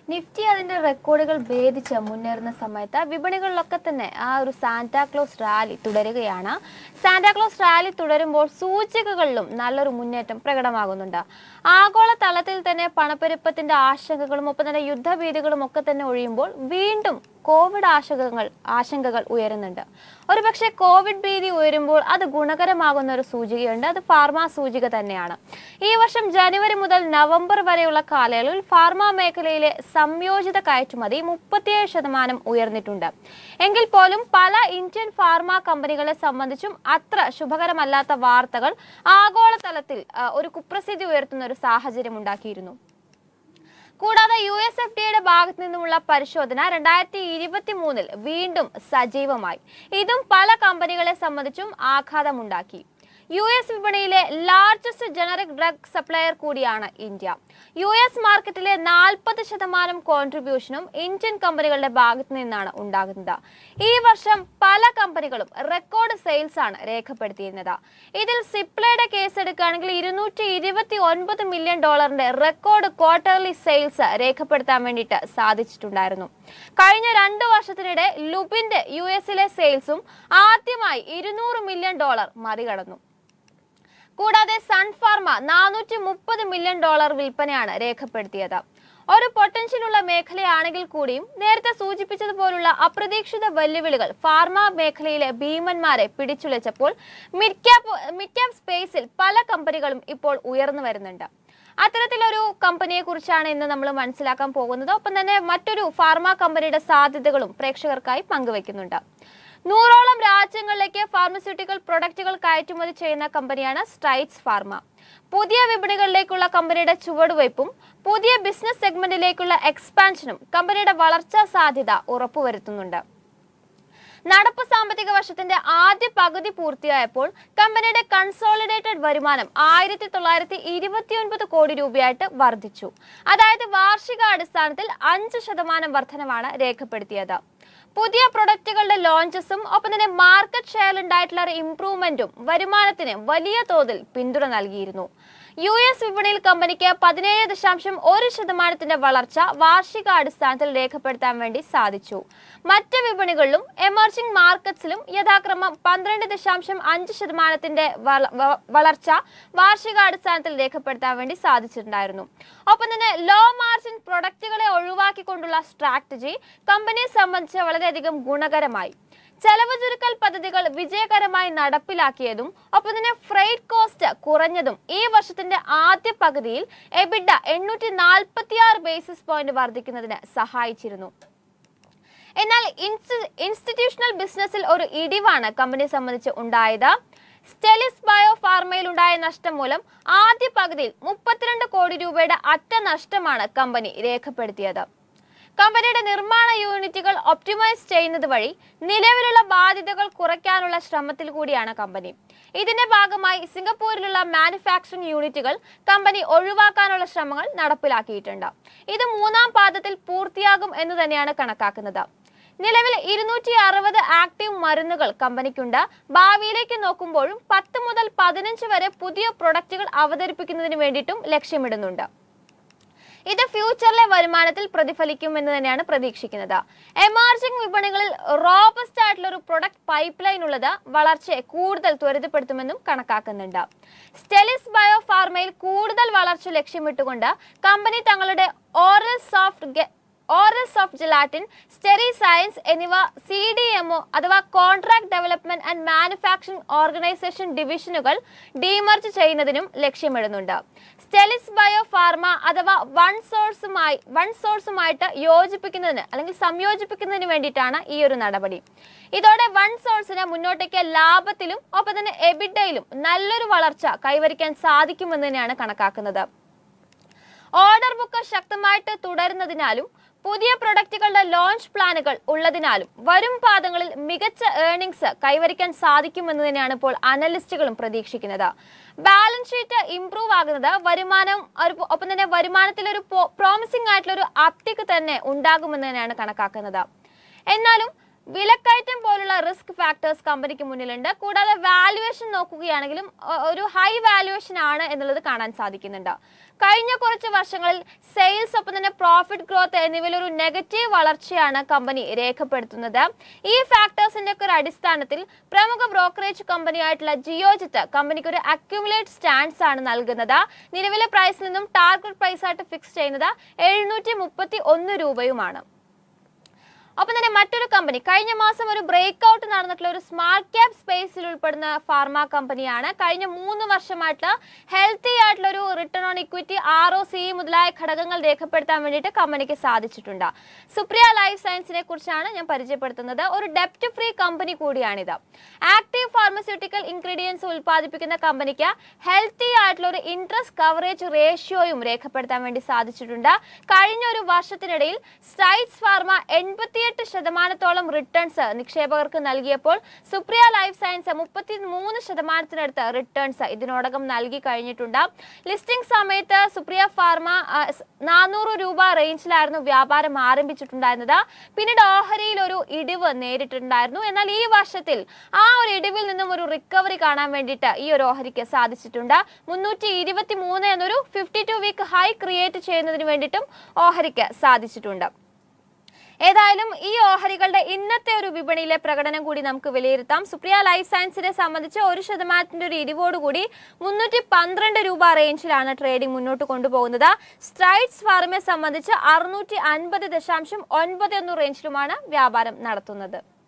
Nifty അതിന്റെ റെക്കോർഡുകൾ ഭേദിച്ച് മുന്നേറുന്ന സമയത്ത് വിപണികളിലൊക്കെ തന്നെ ആ ഒരു സാന്റാക്ലോസ് റാലി തുടരുകയാണ് സാന്റാക്ലോസ് റാലി തുടരുമ്പോൾ സൂചികകളിലും നല്ലൊരു മുന്നേറ്റം പ്രകടമാകുന്നുണ്ട് ആഗോള തലത്തിൽ തന്നെ പണപ്പെരുപ്പത്തിന്റെ ആശങ്കകളും ഒപ്പം തന്നെ യുദ്ധഭീതികളും ഒക്കെ തന്നെ ഒഴിയുമ്പോൾ വീണ്ടും കോവിഡ് ആശങ്കകൾ ആശങ്കകൾ ഉയരുന്നുണ്ട് ഒരുപക്ഷെ കോവിഡ് ഭീതി ഉയരുമ്പോൾ അത് ഗുണകരമാകുന്ന ഒരു സൂചികയുണ്ട് അത് ഫാർമ സൂചിക തന്നെയാണ് ഈ വർഷം ജനുവരി മുതൽ നവംബർ വരെയുള്ള കാലയളവിൽ ഫാർമ മേഖലയിലെ സംയോജിത കയറ്റുമതി മുപ്പത്തിയേഴ് ശതമാനം ഉയർന്നിട്ടുണ്ട് എങ്കിൽ പോലും പല ഇന്ത്യൻ ഫാർമ കമ്പനികളെ സംബന്ധിച്ചും അത്ര ശുഭകരമല്ലാത്ത വാർത്തകൾ ആഗോളതലത്തിൽ ആ, ഒരു കുപ്രസിദ്ധി ഉയർത്തുന്ന ഒരു സാഹചര്യം ഉണ്ടാക്കിയിരുന്നു കൂടാതെ യു എസ് എഫ് ഡിയുടെ ഭാഗത്തു നിന്നുമുള്ള പരിശോധന രണ്ടായിരത്തി ഇരുപത്തി മൂന്നിൽ വീണ്ടും സജീവമായി ഇതും പല കമ്പനികളെ സംബന്ധിച്ചും ആഘാതമുണ്ടാക്കി യു എസ് വിപണിയിലെ ലാർജസ്റ്റ് ജനറിക് ഡ്രഗ് സപ്ലയർ കൂടിയാണ് ഇന്ത്യ യു എസ് മാർക്കറ്റിലെ നാൽപ്പത് ശതമാനം കോൺട്രിബ്യൂഷനും ഇന്ത്യൻ കമ്പനികളുടെ ഭാഗത്തു നിന്നാണ് ഉണ്ടാകുന്നത് ഈ വർഷം പല കമ്പനികളും റെക്കോർഡ് സെയിൽസ് ആണ് രേഖപ്പെടുത്തിയിരുന്നത് ഇതിൽ സിപ്ലയുടെ കേസ് എടുക്കുകയാണെങ്കിൽ ഇരുന്നൂറ്റി ഇരുപത്തി ഒൻപത് മില്യൺ ഡോളറിന്റെ റെക്കോർഡ് ക്വാർട്ടർലി സെയിൽസ് രേഖപ്പെടുത്താൻ വേണ്ടിയിട്ട് സാധിച്ചിട്ടുണ്ടായിരുന്നു കഴിഞ്ഞ രണ്ട് വർഷത്തിനിടെ ലുബിന്റെ യു എസിലെ സെയിൽസും ആദ്യമായി ഇരുന്നൂറ് മില്യൺ ഡോളർ മറികടന്നു കൂടാതെ സൺഫാർമ നാനൂറ്റി മുപ്പത് മില്യൺ ഡോളർ വിൽപ്പനയാണ് രേഖപ്പെടുത്തിയത് ഒരു പൊട്ടൻഷ്യൽ ഉള്ള മേഖലയാണെങ്കിൽ കൂടിയും നേരത്തെ സൂചിപ്പിച്ചതുപോലുള്ള അപ്രതീക്ഷിത വെല്ലുവിളികൾ ഫാർമ മേഖലയിലെ ഭീമന്മാരെ പിടിച്ചുലച്ചപ്പോൾ മിഡ് ക്യാപ് മിഡ് ക്യാപ് സ്പേസിൽ പല കമ്പനികളും ഇപ്പോൾ ഉയർന്നു വരുന്നുണ്ട് അത്തരത്തിലൊരു കമ്പനിയെ കുറിച്ചാണ് ഇന്ന് നമ്മൾ മനസ്സിലാക്കാൻ പോകുന്നത് ഒപ്പം തന്നെ മറ്റൊരു ഫാർമ കമ്പനിയുടെ സാധ്യതകളും പ്രേക്ഷകർക്കായി പങ്കുവെക്കുന്നുണ്ട് നൂറോളം രാജ്യങ്ങളിലേക്ക് ഫാർമസ്യൂട്ടിക്കൽ പ്രൊഡക്റ്റുകൾ കയറ്റുമതി ചെയ്യുന്ന കമ്പനിയാണ് സ്ട്രൈറ്റ്സ് ഫാർമ പുതിയ വിപണികളിലേക്കുള്ള കമ്പനിയുടെ ചുവടുവയ്പും പുതിയ ബിസിനസ് സെഗ്മെന്റിലേക്കുള്ള എക്സ്പാൻഷനും കമ്പനിയുടെ വളർച്ചാ സാധ്യത ഉറപ്പുവരുത്തുന്നുണ്ട് നടപ്പ് സാമ്പത്തിക വർഷത്തിന്റെ ആദ്യ പകുതി പൂർത്തിയായപ്പോൾ കമ്പനിയുടെ കൺസോളിഡേറ്റഡ് വരുമാനം ആയിരത്തി തൊള്ളായിരത്തി ഇരുപത്തിയൊൻപത് കോടി രൂപയായിട്ട് വർദ്ധിച്ചു അതായത് വാർഷികാടിസ്ഥാനത്തിൽ അഞ്ച് ശതമാനം വർധനവാണ് രേഖപ്പെടുത്തിയത് പുതിയ പ്രൊഡക്റ്റുകളുടെ ലോഞ്ചസും ഒപ്പം തന്നെ മാർക്കറ്റ് ഷെയറിൽ ഉണ്ടായിട്ടുള്ള ഒരു ഇംപ്രൂവ്മെന്റും വരുമാനത്തിന് വലിയ തോതിൽ പിന്തുണ നൽകിയിരുന്നു യു എസ് വിപണിയിൽ കമ്പനിക്ക് പതിനേഴ് ദശാംശം ഒരു ശതമാനത്തിന്റെ വളർച്ച വാർഷികാടിസ്ഥാനത്തിൽ രേഖപ്പെടുത്താൻ വേണ്ടി സാധിച്ചു മറ്റ് വിപണികളിലും എമർജിംഗ് മാർക്കറ്റ്സിലും യഥാക്രമം പന്ത്രണ്ട് ദശാംശം അഞ്ച് ശതമാനത്തിന്റെ വള- വ- വളർച്ച വാർഷികാടിസ്ഥാനത്തിൽ രേഖപ്പെടുത്താൻ വേണ്ടി സാധിച്ചിട്ടുണ്ടായിരുന്നു ഒപ്പം തന്നെ ലോ മാർജിൻ പ്രൊഡക്റ്റുകളെ ഒഴിവാക്കിക്കൊണ്ടുള്ള സ്ട്രാറ്റജി കമ്പനിയെ സംബന്ധിച്ച് വളരെയധികം ഗുണകരമായി ചെലവ് ചുരുക്കൽ പദ്ധതികൾ വിജയകരമായി നടപ്പിലാക്കിയതും ഒപ്പം തന്നെ ഫ്രൈറ്റ് കോസ്റ്റ് കുറഞ്ഞതും ഈ വർഷത്തിന്റെ ആദ്യ പകുതിയിൽ എബിഡ എണ്ണൂറ്റി നാൽപ്പത്തി ആറ് ബേസിസ് പോയിന്റ് വർദ്ധിക്കുന്നതിന് സഹായിച്ചിരുന്നു എന്നാൽ ഇൻസ്റ്റി- ഇൻസ്റ്റിറ്റ്യൂഷണൽ ബിസിനസ്സിൽ ഒരു ഇടിവാണ് കമ്പനിയെ സംബന്ധിച്ച് ഉണ്ടായത് സ്റ്റെലിസ് ബയോ ഫാർമയിൽ ഉണ്ടായ നഷ്ടം മൂലം ആദ്യ പകുതിയിൽ മുപ്പത്തിരണ്ട് കോടി രൂപയുടെ അറ്റ നഷ്ടമാണ് കമ്പനി രേഖപ്പെടുത്തിയത് കമ്പനിയുടെ നിർമ്മാണ യൂണിറ്റുകൾ ഒപ്റ്റിമൈസ് ചെയ്യുന്നത് വഴി നിലവിലുള്ള ബാധ്യതകൾ കുറയ്ക്കാനുള്ള ശ്രമത്തിൽ കൂടിയാണ് കമ്പനി ഇതിന്റെ ഭാഗമായി സിംഗപ്പൂരിലുള്ള മാനുഫാക്ചറിംഗ് യൂണിറ്റുകൾ കമ്പനി ഒഴിവാക്കാനുള്ള ശ്രമങ്ങൾ നടപ്പിലാക്കിയിട്ടുണ്ട് ഇത് മൂന്നാം പാദത്തിൽ പൂർത്തിയാകും എന്ന് തന്നെയാണ് കണക്കാക്കുന്നത് നിലവിൽ ഇരുന്നൂറ്റി അറുപത് ആക്റ്റീവ് മരുന്നുകൾ കമ്പനിക്കുണ്ട് ഭാവിയിലേക്ക് നോക്കുമ്പോഴും പത്ത് മുതൽ പതിനഞ്ച് വരെ പുതിയ പ്രൊഡക്റ്റുകൾ അവതരിപ്പിക്കുന്നതിന് വേണ്ടിയിട്ടും ലക്ഷ്യമിടുന്നുണ്ട് ഇത് ഫ്യൂച്ചറിലെ വരുമാനത്തിൽ പ്രതിഫലിക്കും എന്ന് തന്നെയാണ് പ്രതീക്ഷിക്കുന്നത് എമർജിംഗ് വിപണികളിൽ റോബസ്റ്റ് ആയിട്ടുള്ള ഒരു പ്രൊഡക്റ്റ് പൈപ്പ് ലൈൻ ഉള്ളത് വളർച്ചയെ കൂടുതൽ ത്വരിതപ്പെടുത്തുമെന്നും കണക്കാക്കുന്നുണ്ട് സ്റ്റെലിസ് ബയോ ഫാർമയിൽ കൂടുതൽ വളർച്ച ലക്ഷ്യമിട്ടുകൊണ്ട് കമ്പനി തങ്ങളുടെ oral soft oral soft gelatin sterile science എന്നിവ സി ഡി എംഒ അഥവാ contract development and manufacturing organisation ഡിവിഷനുകൾ ഡീമർജ് ചെയ്യുന്നതിനും ലക്ഷ്യമിടുന്നുണ്ട് സ്റ്റെലിസ് ബയോ ഫാർമ അഥവാ വൺ സോഴ്സുമായി വൺ സോഴ്സുമായിട്ട് യോജിപ്പിക്കുന്നതിന് അല്ലെങ്കിൽ സംയോജിപ്പിക്കുന്നതിന് വേണ്ടിയിട്ടാണ് ഈ ഒരു നടപടി ഇതോടെ വൺ സോഴ്സിന് മുന്നോട്ടേക്ക് ലാഭത്തിലും ഒപ്പം തന്നെ എബിഡയിലും നല്ലൊരു വളർച്ച കൈവരിക്കാൻ സാധിക്കുമെന്ന് തന്നെയാണ് കണക്കാക്കുന്നത് ഓർഡർ ബുക്ക് ശക്തമായിട്ട് തുടരുന്നതിനാലും പുതിയ പ്രൊഡക്റ്റുകളുടെ ലോഞ്ച് പ്ലാനുകൾ ഉള്ളതിനാലും വരും പാദങ്ങളിൽ മികച്ച ഏർണിംഗ്സ് കൈവരിക്കാൻ സാധിക്കുമെന്ന് തന്നെയാണ് ഇപ്പോൾ അനലിസ്റ്റുകളും പ്രതീക്ഷിക്കുന്നത് ബാലൻസ് ഷീറ്റ് ഇംപ്രൂവ് ആകുന്നത് വരുമാനം ഒരു- ഒപ്പം തന്നെ വരുമാനത്തിൽ ഒരു പ്രോമിസിംഗ് ആയിട്ടുള്ള ഒരു അപ്തിക്ക് തന്നെ ഉണ്ടാകുമെന്ന് തന്നെയാണ് കണക്കാക്കുന്നത് എന്നാലും വിലക്കയറ്റം പോലുള്ള റിസ്ക് ഫാക്ടേഴ്സ് കമ്പനിക്ക് മുന്നിലുണ്ട് കൂടാതെ വാല്യുവേഷൻ നോക്കുകയാണെങ്കിലും ഒ- ഒരു ഹൈ വാല്യുവേഷൻ ആണ് എന്നുള്ളത് കാണാൻ സാധിക്കുന്നുണ്ട് കഴിഞ്ഞ കുറച്ച് വർഷങ്ങളിൽ സെയിൽസ് ഒപ്പം തന്നെ പ്രോഫിറ്റ് ഗ്രോത്ത് എന്നിവയിൽ ഒരു നെഗറ്റീവ് വളർച്ചയാണ് കമ്പനി രേഖപ്പെടുത്തുന്നത് ഈ ഫാക്ടേഴ്സിന്റെ ഒക്കെ ഒരു അടിസ്ഥാനത്തിൽ പ്രമുഖ ബ്രോക്കറേജ് കമ്പനിയായിട്ടുള്ള ജിയോജിത്ത് കമ്പനിക്ക് ഒരു അക്യുമുലേറ്റ് സ്റ്റാൻഡ്സ് ആണ് നൽകുന്നത് നിലവിലെ പ്രൈസിൽ നിന്നും ടാർഗറ്റ് പ്രൈസ് ആയിട്ട് ഫിക്സ് ചെയ്യുന്നത് എഴുന്നൂറ്റി മുപ്പത്തി ഒന്ന് രൂപയുമാണ് ഒപ്പം തന്നെ മറ്റൊരു കമ്പനി കഴിഞ്ഞ മാസം ഒരു ബ്രേക്ക് ഔട്ട് നടന്നിട്ടുള്ള ഒരു സ്മാർട്ട് ക്യാപ് സ്പേസിൽ ഉൾപ്പെടുന്ന ഫാർമ കമ്പനിയാണ് കഴിഞ്ഞ മൂന്ന് വർഷമായിട്ട് ഹെൽത്തി ആയിട്ടുള്ള ഒരു return on equity R O C മുതലായ ഘടകങ്ങൾ രേഖപ്പെടുത്താൻ വേണ്ടിയിട്ട് കമ്പനിക്ക് സാധിച്ചിട്ടുണ്ട് സുപ്രിയ ലൈഫ് സയൻസിനെ കുറിച്ചാണ് ഞാൻ പരിചയപ്പെടുത്തുന്നത് ഒരു ഡെപ്റ്റ് ഫ്രീ കമ്പനി കൂടിയാണിത് ആക്റ്റീവ് ഫാർമസ്യൂട്ടിക്കൽ ഇൻഗ്രീഡിയൻസ് ഉൽപ്പാദിപ്പിക്കുന്ന കമ്പനിക്ക് ഹെൽത്തി ആയിട്ടുള്ള ഒരു ഇൻട്രസ്റ്റ് കവറേജ് റേഷ്യോയും രേഖപ്പെടുത്താൻ വേണ്ടി സാധിച്ചിട്ടുണ്ട് കഴിഞ്ഞ ഒരു വർഷത്തിനിടയിൽ സ്റ്റൈറ്റ്സ് ഫാർമ എൺപത്തിയെട്ട് ശതമാനത്തോളം റിട്ടേൺസ് നിക്ഷേപകർക്ക് നൽകിയപ്പോൾ സുപ്രിയ ലൈഫ് സയൻസ് മുപ്പത്തി മൂന്ന് ശതമാനത്തിനടുത്ത് റിട്ടേൺസ് ഇതിനോടകം നൽകി കഴിഞ്ഞിട്ടുണ്ട് ലിസ്റ്റിംഗ് സമയത്ത് സുപ്രിയ ഫാർമ നാനൂറ് രൂപ റേഞ്ചിലായിരുന്നു വ്യാപാരം ആരംഭിച്ചിട്ടുണ്ടായിരുന്നത് പിന്നീട് ഓഹരിയിൽ ഒരു ഇടിവ് നേരിട്ടിട്ടുണ്ടായിരുന്നു എന്നാൽ ഈ വർഷത്തിൽ ആ ഒരു ഇടിവിൽ നിന്നും ഒരു റിക്കവറി കാണാൻ വേണ്ടിയിട്ട് ഈ ഒരു ഓഹരിക്ക് സാധിച്ചിട്ടുണ്ട് മുന്നൂറ്റി ഇരുപത്തി മൂന്ന് എന്നൊരു fifty two week high create ചെയ്യുന്നതിന് വേണ്ടിയിട്ടും ഓഹരിക്ക് സാധിച്ചിട്ടുണ്ട് ഏതായാലും ഈ ഓഹരികളുടെ ഇന്നത്തെ ഒരു വിപണിയിലെ പ്രകടനം കൂടി നമുക്ക് വിലയിരുത്താം സുപ്രിയ ലൈഫ് സയൻസിനെ സംബന്ധിച്ച് ഒരു ശതമാനത്തിന്റെ ഒരു ഇടിവോടുകൂടി മുന്നൂറ്റി പന്ത്രണ്ട് രൂപ റേഞ്ചിലാണ് ട്രേഡിംഗ് മുന്നോട്ട് കൊണ്ടുപോകുന്നത് സ്ട്രൈറ്റ്സ് ഫാർമയെ സംബന്ധിച്ച് അറുന്നൂറ്റി അൻപത് ദശാംശം ഒൻപത് എന്ന റേഞ്ചിലുമാണ് വ്യാപാരം നടത്തുന്നത്